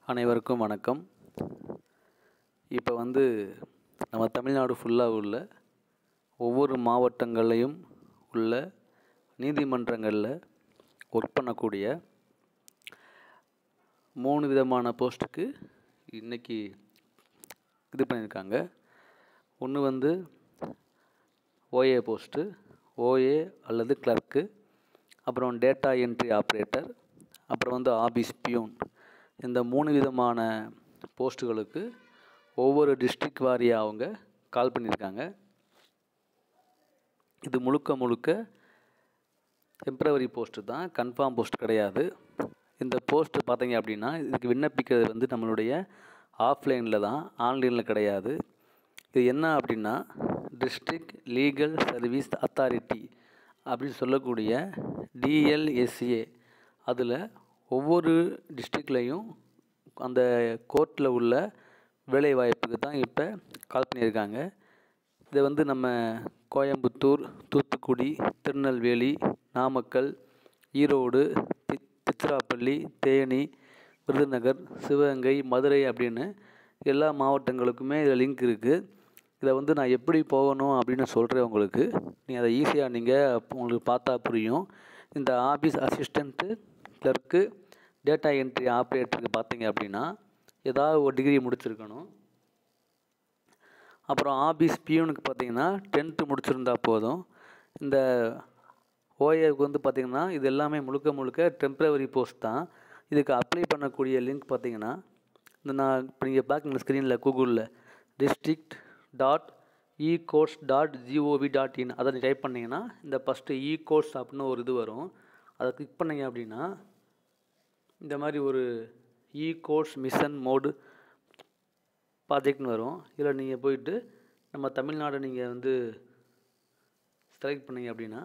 அனைவருக்கும் வணக்கம் இப்போ வந்து நம்ம தமிழ்நாடு ஃபுல்லாக உள்ள ஒவ்வொரு மாவட்டங்கள்லையும் உள்ள நீதிமன்றங்களில் ஒர்க் பண்ணக்கூடிய மூணு விதமான போஸ்ட்டுக்கு இன்றைக்கி இது பண்ணியிருக்காங்க ஒன்று வந்து ஓஏ போஸ்ட்டு ஓஏ அல்லது கிளர்க்கு அப்புறம் டேட்டா என்ட்ரி ஆப்ரேட்டர் அப்புறம் வந்து ஆபீஸ் பியூன் இந்த மூணு விதமான போஸ்ட்டுகளுக்கு ஒவ்வொரு டிஸ்ட்ரிக்ட் வாரியாக அவங்க கால் பண்ணியிருக்காங்க இது முழுக்க முழுக்க டெம்ப்ரவரி போஸ்ட்டு தான் கன்ஃபார்ம் போஸ்ட் கிடையாது இந்த போஸ்ட்டு பார்த்தீங்க அப்படின்னா இதுக்கு விண்ணப்பிக்கிறது வந்து நம்மளுடைய ஆஃப்லைனில் தான் ஆன்லைனில் கிடையாது இது என்ன அப்படின்னா டிஸ்ட்ரிக்ட் லீகல் சர்வீஸ் அத்தாரிட்டி அப்படின்னு சொல்லக்கூடிய டிஎல்எஸ்ஏ அதில் ஒவ்வொரு டிஸ்ட்ரிக்ட்லேயும் அந்த கோர்ட்டில் உள்ள வேலைவாய்ப்புக்கு தான் இப்போ கால் பண்ணியிருக்காங்க இதை வந்து நம்ம கோயம்புத்தூர் தூத்துக்குடி திருநெல்வேலி நாமக்கல் ஈரோடு தி திருச்சிராப்பள்ளி தேனி விருதுநகர் சிவகங்கை மதுரை அப்படின்னு எல்லா மாவட்டங்களுக்குமே இதில் லிங்க் இருக்குது இதை வந்து நான் எப்படி போகணும் அப்படின்னு சொல்கிறேன் உங்களுக்கு நீங்கள் அதை ஈஸியாக நீங்கள் உங்களுக்கு பார்த்தா புரியும் இந்த office assistant clerk data entry ஆப்ரேட்டருக்கு பார்த்தீங்க அப்படின்னா ஏதாவது ஒரு டிகிரி முடிச்சிருக்கணும் அப்புறம் ஆஃபீஸ் பியூனுக்கு பார்த்தீங்கன்னா டென்த்து முடிச்சிருந்தா போதும் இந்த ஓஏவுக்கு வந்து பார்த்திங்கன்னா இது எல்லாமே முழுக்க முழுக்க டெம்ப்ரவரி போஸ்ட் தான் இதுக்கு அப்ளை பண்ணக்கூடிய லிங்க் பார்த்தீங்கன்னா இந்த நான் இப்போ நீங்கள் பார்க்குங்க ஸ்க்ரீனில் கூகுளில் district dot e courts dot gov dot in அதை டைப் பண்ணிங்கன்னா இந்த ஃபஸ்ட்டு இ கோர்ஸ் அப்படின்னு ஒரு இது வரும் அதை கிளிக் பண்ணீங்க அப்படின்னா இந்த மாதிரி ஒரு இ கோர்ஸ் மிஷன் மோடு ப்ராஜெக்ட்னு வரும் இதில் நீங்கள் போயிட்டு நம்ம தமிழ்நாடு நீங்கள் வந்து செலக்ட் பண்ணீங்க அப்படின்னா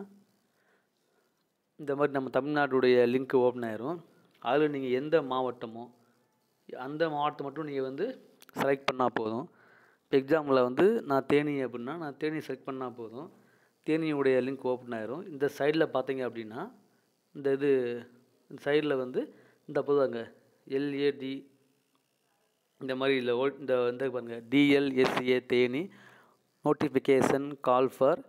இந்த மாதிரி நம்ம தமிழ்நாடுடைய லிங்க் ஓப்பன் ஆயிரும் அதில் நீங்கள் எந்த மாவட்டமோ அந்த மாவட்டம் மட்டும் நீங்கள் வந்து செலக்ட் பண்ணால் போதும் இப்போ எக்ஸாம்பிளில் வந்து நான் தேனி அப்படின்னா நான் தேனி செலக்ட் பண்ணால் போதும் தேனியுடைய லிங்க் ஓப்பன் ஆயிரும் இந்த சைடில் பார்த்தீங்க அப்படின்னா இந்த இது இந்த சைடில் வந்து இந்த பொதுவாங்க எல்ஏடி இந்த மாதிரி இல்லை ஓ இந்த இந்த பாருங்கள் DLSA Theni notification call for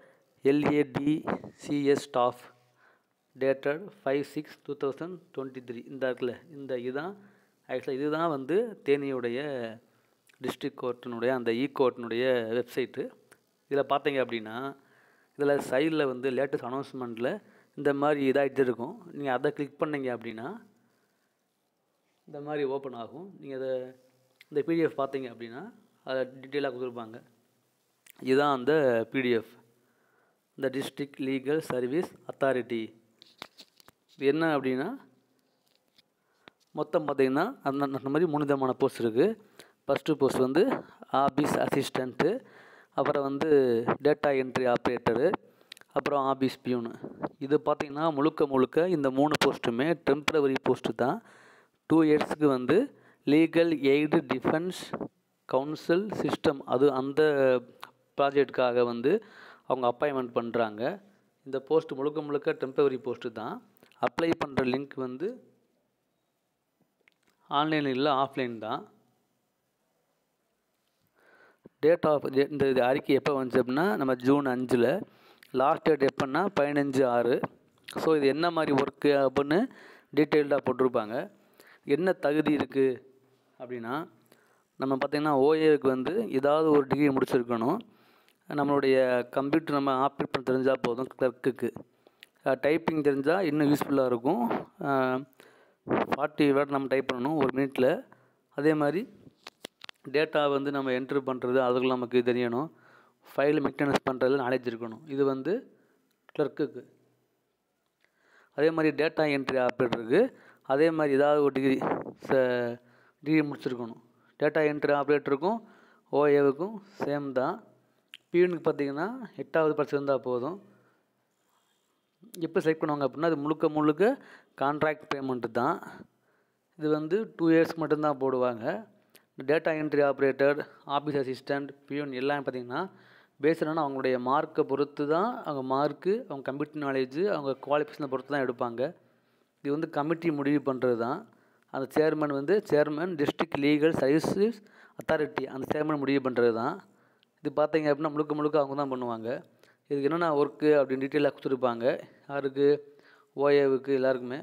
LADCS staff dated five six two thousand twenty three இந்த இருக்குல்ல இந்த இதுதான் ஆக்சுவலாக இதுதான் வந்து தேனியுடைய டிஸ்ட்ரிக்ட் கோர்ட்டினுடைய அந்த இ கோர்ட்டினுடைய வெப்சைட்டு இதில் பார்த்தீங்க அப்படின்னா இதில் சைடில் வந்து லேட்டஸ்ட் அனௌன்ஸ்மெண்ட்டில் இந்த மாதிரி இதாகிட்டு இருக்கும் நீங்கள் அதை கிளிக் பண்ணீங்க அப்படின்னா இந்த மாதிரி ஓப்பன் ஆகும் நீங்கள் அதை இந்த பிடிஎஃப் பார்த்தீங்க அப்படின்னா அதை டீட்டெயிலாக கொடுத்துருப்பாங்க இதுதான் அந்த பிடிஎஃப் இந்த டிஸ்ட்ரிக்ட் லீகல் சர்வீஸ் அத்தாரிட்டி இது என்ன அப்படின்னா மொத்தம் பார்த்திங்கன்னா அந்த அந்த மாதிரி மூணு விதமான போஸ்ட் இருக்குது ஃபஸ்ட்டு போஸ்ட் வந்து ஆஃபீஸ் அசிஸ்டண்ட்டு அப்புறம் வந்து டேட்டா என்ட்ரி ஆப்ரேட்டரு அப்புறம் ஆஃபீஸ் பியூனு இது பார்த்திங்கன்னா முழுக்க முழுக்க இந்த மூணு போஸ்ட்டுமே டெம்ப்ரவரி போஸ்ட்டு தான் டூ இயர்ஸுக்கு வந்து legal aid defence council system அது அந்த ப்ராஜெக்டுக்காக வந்து அவங்க அப்பாயின்மெண்ட் பண்ணுறாங்க இந்த போஸ்ட் முழுக்க முழுக்க டெம்பரரி போஸ்ட்டு தான் அப்ளை பண்ணுற லிங்க் வந்து ஆன்லைன் இல்லை ஆஃப்லைன் தான் டேட் ஆஃப் இந்த இது அறிக்கை எப்போ வந்துச்சு அப்படின்னா நம்ம ஜூன் அஞ்சில் லாஸ்ட் டேட் எப்போன்னா பதினஞ்சு ஆறு ஸோ இது என்ன மாதிரி ஒர்க்கு அப்படின்னு டீட்டெயில்டாக போட்டிருப்பாங்க என்ன தகுதி இருக்குது அப்படின்னா நம்ம பார்த்திங்கன்னா ஓஏவுக்கு வந்து ஏதாவது ஒரு டிகிரி முடிச்சிருக்கணும் நம்மளுடைய கம்ப்யூட்டர் நம்ம ஆப்ரேட் பண்ண தெரிஞ்சால் போதும் கிளர்க்குக்கு டைப்பிங் தெரிஞ்சால் இன்னும் யூஸ்ஃபுல்லாக இருக்கும் ஃபார்ட்டி வேர்ட் நம்ம டைப் பண்ணணும் ஒரு மினிட்டில் அதே மாதிரி டேட்டா வந்து நம்ம என்ட்ரு பண்ணுறது அதுக்கு நமக்கு தெரியணும் ஃபைல் மெயின்டெனன்ஸ் பண்ணுறதுல நாலேஜ் இருக்கணும் இது வந்து கிளர்க்குக்கு அதே மாதிரி டேட்டா என்ட்ரி ஆப்ரேட்டருக்கு அதே மாதிரி ஏதாவது ஒரு டிகிரி ச டிகிரி முடிச்சிருக்கணும் டேட்டா என்ட்ரி ஆப்ரேட்டருக்கும் ஓஏவுக்கும் சேம் தான் பியூனுக்கு பார்த்தீங்கன்னா எட்டாவது படிச்சிருந்தால் போதும் எப்போ செலக்ட் பண்ணுவாங்க அப்படின்னா அது முழுக்க முழுக்க கான்ட்ராக்ட் பேமெண்ட்டு தான் இது வந்து டூ இயர்ஸ் மட்டும்தான் போடுவாங்க data entry operator office assistant peon எல்லாமே பார்த்திங்கன்னா பேஸ் என்னன்னா அவங்களுடைய மார்க்கை பொறுத்து தான் அவங்க மார்க்கு அவங்க கம்ப்யூட்டர் நாலேஜு அவங்க குவாலிஃபிகேஷனை பொறுத்து தான் எடுப்பாங்க இது வந்து கமிட்டி முடிவு பண்ணுறது தான் அந்த சேர்மன் வந்து chairman district legal services authority அந்த சேர்மன் முடிவு பண்ணுறது தான் இது பார்த்தீங்க அப்படின்னா முழுக்க முழுக்க அவங்க தான் பண்ணுவாங்க இதுக்கு என்னென்ன ஒர்க்கு அப்படின்னு டீட்டெயிலாக கொடுத்துருப்பாங்க யாருக்கு ஓஏவுக்கு எல்லாருக்குமே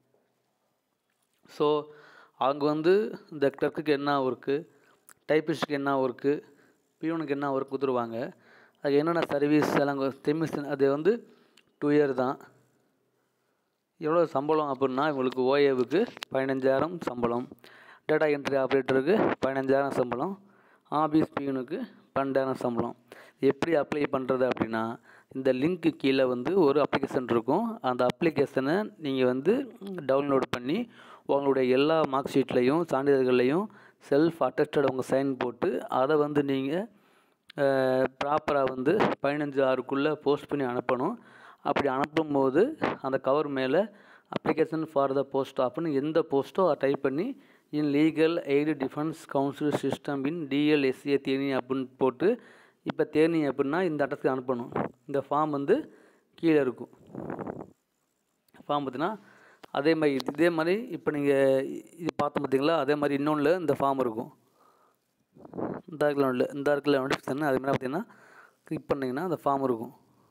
ஸோ அவங்க வந்து இந்த கிளர்க்குக்கு என்ன ஒர்க்கு டைப்பிஸ்ட்டுக்கு என்ன ஒர்க்கு பியூனுக்கு என்ன ஒர்க் கொடுத்துருவாங்க அது என்னென்ன சர்வீஸ் எல்லாம் தெமிஸ் அது வந்து டூ இயர் தான் எவ்வளோ சம்பளம் அப்படின்னா இவங்களுக்கு ஓஏவுக்கு பதினஞ்சாயிரம் சம்பளம் டேட்டா என்ட்ரி ஆப்ரேட்டருக்கு பதினஞ்சாயிரம் சம்பளம் ஆபீஸ் பியூனுக்கு பன்னெண்டாயிரம் சம்பளம் எப்படி அப்ளை பண்ணுறது அப்படின்னா இந்த லிங்க்கு கீழே வந்து ஒரு அப்ளிகேஷன் இருக்கும் அந்த அப்ளிகேஷனை நீங்கள் வந்து டவுன்லோட் பண்ணி உங்களுடைய எல்லா மார்க் ஷீட்லேயும் சான்றிதழ்கள்லையும் செல்ஃப் அட்டஸ்டட் உங்கள் சைன் போட்டு அதை வந்து நீங்கள் ப்ராப்பராக வந்து பதினஞ்சு ஆறுக்குள்ளே போஸ்ட் பண்ணி அனுப்பணும் அப்படி அனுப்பும்போது அந்த கவர் மேலே அப்ளிகேஷன் ஃபார் த போஸ்ட் அப்படின்னு எந்த போஸ்ட்டோ அதை டைப் பண்ணி in legal aid defence council system in DLSA Theni அப்படின்னு போட்டு இப்போ தேனி அப்படின்னா இந்த அட்ரஸ்க்கு அனுப்பணும் இந்த ஃபார்ம் வந்து கீழே இருக்கும் ஃபார்ம் பார்த்தீங்கன்னா அதே மாதிரி இது- இதே மாதிரி இப்போ நீங்கள் இது பார்த்தோம் பார்த்தீங்களா அதே மாதிரி இன்னொன்றில் இந்த ஃபார்ம் இருக்கும் இந்த இடத்துல ஒன்றில் இந்த இடத்துல நோட்டிஃபிகேஷன் அது மாதிரி பார்த்தீங்கன்னா கிளிக் பண்ணிங்கன்னா அந்த ஃபார்ம் இருக்கும்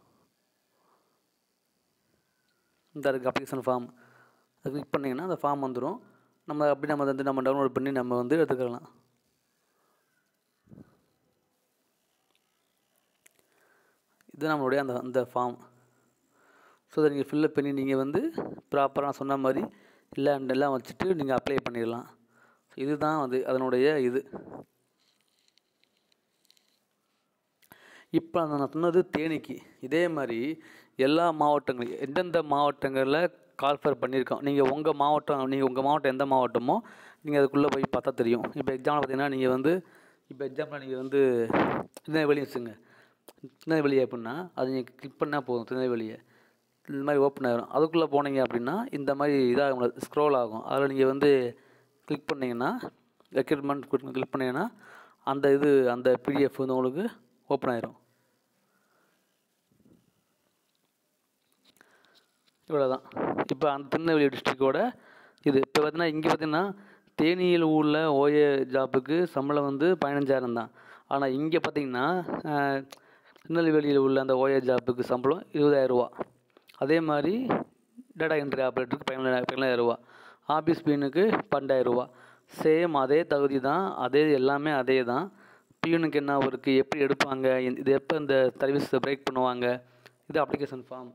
இந்த இருக்குது அப்ளிகேஷன் ஃபார்ம் அதை கிளிக் பண்ணிங்கன்னா அந்த ஃபார்ம் வந்துடும் நம்ம அப்படி நம்ம வந்து நம்ம டவுன்லோட் பண்ணி நம்ம வந்து எடுத்துக்கலாம் இது நம்மளுடைய அந்த அந்த ஃபார்ம் ஸோ அதை நீங்கள் ஃபில்லப் பண்ணி நீங்கள் வந்து ப்ராப்பராக நான் சொன்ன மாதிரி இல்லை எல்லாம் வச்சுட்டு நீங்கள் அப்ளை பண்ணிடலாம் இதுதான் வந்து அதனுடைய இது இப்போ நான் சொன்னது தேனிக்கு இதே மாதிரி எல்லா மாவட்டங்களும் எந்தெந்த மாவட்டங்களில் கால்ஃபர் பண்ணியிருக்கோம் நீங்கள் உங்கள் மாவட்டம் நீங்கள் உங்கள் மாவட்டம் எந்த மாவட்டமோ நீங்கள் அதுக்குள்ளே போய் பார்த்தா தெரியும் இப்போ எக்ஸாம்பிள் பார்த்தீங்கன்னா நீங்கள் வந்து இப்போ எக்ஸாம்பிள் நீங்கள் வந்து திருநெல்வேலி வச்சுங்க திருநெல்வேலி அப்படின்னா அது நீங்கள் கிளிக் பண்ணால் போதும் திருநெல்வேலியை இந்த மாதிரி ஓப்பன் ஆகிரும் அதுக்குள்ளே போனீங்க அப்படின்னா இந்த மாதிரி இதாக ஸ்க்ரோல் ஆகும் அதில் நீங்கள் வந்து கிளிக் பண்ணிங்கன்னா ரெக்ரூட்மெண்ட் கிளிக் பண்ணிங்கன்னா அந்த இது அந்த பிடிஎஃப் வந்து உங்களுக்கு ஓப்பன் ஆயிரும் இவ்வளோ தான் இப்போ அந்த திருநெல்வேலி டிஸ்ட்ரிக்டோட இது இப்போ பார்த்தீங்கன்னா இங்கே பார்த்தீங்கன்னா தேனியில் உள்ள ஓஏ ஜாப்புக்கு சம்பளம் வந்து பதினஞ்சாயிரம் தான் ஆனால் இங்கே பார்த்தீங்கன்னா அஹ், திருநெல்வேலியில் உள்ள அந்த ஓஏ ஜாப்புக்கு சம்பளம் இருபதாயிரரூவா அதே மாதிரி டேட்டா என்ட்ரி ஆப்ரேட்டருக்கு பதினேழாயிரம் பதினேழாயிரரூவா ஆஃபீஸ் பீனுக்கு பன்னெண்டாயிரரூவா சேம் அதே தகுதி தான் அதே எல்லாமே அதே தான் பியூனுக்கு என்ன ஒர்க்கு எப்படி எடுப்பாங்க இந்த- இது எப்போ இந்த சர்வீஸ் பிரேக் பண்ணுவாங்க இது அப்ளிகேஷன் ஃபார்ம்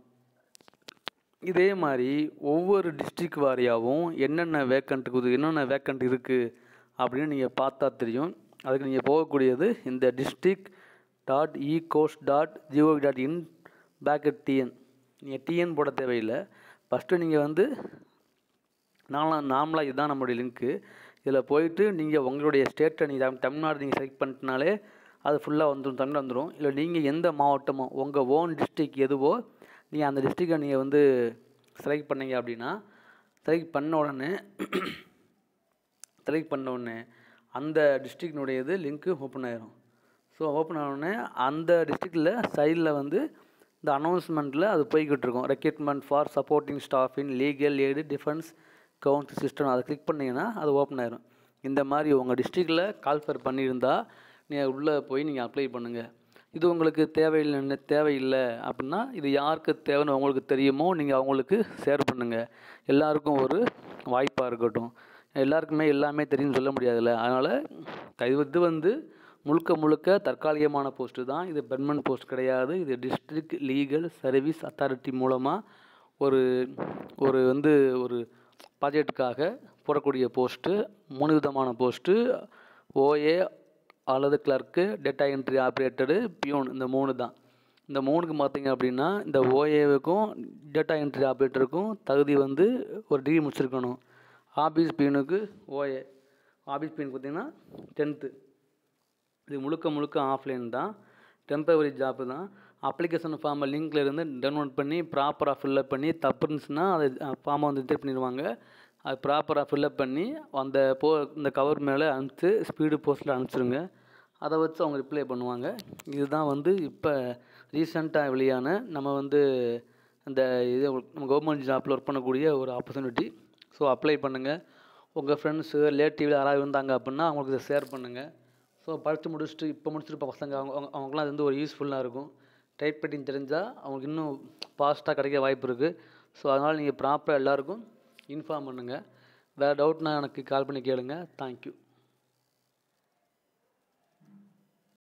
இதே மாதிரி ஒவ்வொரு டிஸ்ட்ரிக் வாரியாகவும் என்னென்ன வேக்கண்ட் இருக்குது என்னென்ன வேக்கண்ட் இருக்குது அப்படின்னு நீங்கள் பார்த்தா தெரியும் அதுக்கு நீங்கள் போகக்கூடியது இந்த district dot e courts dot gov dot in bracket TN நீங்கள் டிஎன் போட தேவையில்லை ஃபஸ்ட்டு நீங்கள் வந்து நார்மலாக நார்மலாக இதுதான் நம்மளுடைய லிங்க்கு இதில் போயிட்டு நீங்கள் உங்களுடைய ஸ்டேட்டை நீங்கள் தமிழ்நாடு நீங்கள் செலக்ட் பண்ணிட்டனாலே அது ஃபுல்லாக வந்துடும் தமிழ் வந்துடும் இல்லை நீங்கள் எந்த மாவட்டமோ உங்கள் ஓன் டிஸ்ட்ரிக் எதுவோ நீங்கள் அந்த டிஸ்ட்ரிக்டை நீங்கள் வந்து செலக்ட் பண்ணீங்க அப்படின்னா செலக்ட் பண்ண உடனே செலக்ட் பண்ண உடனே அந்த டிஸ்ட்ரிக்டினுடையது லிங்க்கு ஓப்பன் ஆயிரும் ஸோ ஓப்பன் ஆனோடனே அந்த டிஸ்ட்ரிக்டில் சைடில் வந்து இந்த அனௌன்ஸ்மெண்ட்டில் அது போய்கிட்டு இருக்கும் recruitment for supporting staff in legal aid defence council system அதை கிளிக் பண்ணிங்கன்னா அது ஓப்பன் ஆயிரும் இந்த மாதிரி உங்கள் டிஸ்ட்ரிக்டில் கால்ஃபர் பண்ணியிருந்தா நீங்கள் உள்ளே போய் நீங்கள் அப்ளை பண்ணுங்கள் இது உங்களுக்கு தேவையில்லை தேவையில்லை அப்படின்னா இது யாருக்கு தேவைன்னு உங்களுக்கு தெரியுமோ நீங்கள் அவங்களுக்கு ஷேர் பண்ணுங்கள் எல்லாருக்கும் ஒரு வாய்ப்பாக இருக்கட்டும் எல்லாருக்குமே எல்லாமே தெரியும்னு சொல்ல முடியாதுல்ல அதனால் இது இது வந்து முழுக்க முழுக்க தற்காலிகமான போஸ்ட்டு தான் இது பெர்மனன்ட் போஸ்ட் கிடையாது இது டிஸ்ட்ரிக்ட் லீகல் சர்வீஸ் அத்தாரிட்டி மூலமாக ஒரு ஒரு வந்து ஒரு ப்ராஜெக்டுக்காக போடக்கூடிய போஸ்ட்டு மூணு விதமான போஸ்ட்டு ஓஏ அல்லது clerk data entry operator peon இந்த மூணு தான் இந்த மூணுக்கு பார்த்தீங்க அப்படின்னா இந்த ஓஏவுக்கும் டேட்டா என்ட்ரி ஆப்ரேட்டருக்கும் தகுதி வந்து ஒரு டிகிரி முடிச்சிருக்கணும் ஆபீஸ் பியூனுக்கு ஓஏ ஆபீஸ் பியூனுக்கு பார்த்தீங்கன்னா டென்த்து இது முழுக்க முழுக்க ஆஃப்லைன் தான் டெம்பரவரி ஜாப்பு தான் அப்ளிகேஷன் ஃபார்மை லிங்க்ல இருந்து டவுன்லோட் பண்ணி ப்ராப்பராக ஃபில்லப் பண்ணி தப்பு இருந்துச்சுன்னா அது ஃபார்மை வந்து ரிஜெக்ட் பண்ணிடுவாங்க அது ப்ராப்பராக ஃபில்லப் பண்ணி அந்த போ இந்த கவர் மேலே அனுப்பிச்சு ஸ்பீடு போஸ்ட்டில் அனுப்பிச்சிருங்க அதை வச்சு அவங்க ரிப்ளை பண்ணுவாங்க இதுதான் வந்து இப்போ ரீசெண்டாக வெளியான நம்ம வந்து இந்த இது நம்ம கவர்மெண்ட் ஜாப்பில் ஒர்க் பண்ணக்கூடிய ஒரு ஆப்பர்ச்சுனிட்டி ஸோ அப்ளை பண்ணுங்கள் உங்கள் ஃப்ரெண்ட்ஸு ரிலேட்டிவ் யாராவது இருந்தாங்க அப்படின்னா அவங்களுக்கு இதை ஷேர் பண்ணுங்கள் ஸோ படித்து முடிச்சுட்டு இப்போ முடிச்சிருப்ப பசங்க அவங்க அவங்க அவங்களாம் அது வந்து ஒரு யூஸ்ஃபுல்லாக இருக்கும் டைப் ரைட்டிங் தெரிஞ்சால் அவங்களுக்கு இன்னும் ஃபாஸ்ட்டாக கிடைக்க வாய்ப்பு இருக்குது ஸோ அதனால் நீங்கள் ப்ராப்பராக எல்லாருக்கும் இன்ஃபார்ம் பண்ணுங்கள் வேறு டவுட்னா எனக்கு கால் பண்ணி கேளுங்க தேங்க்யூ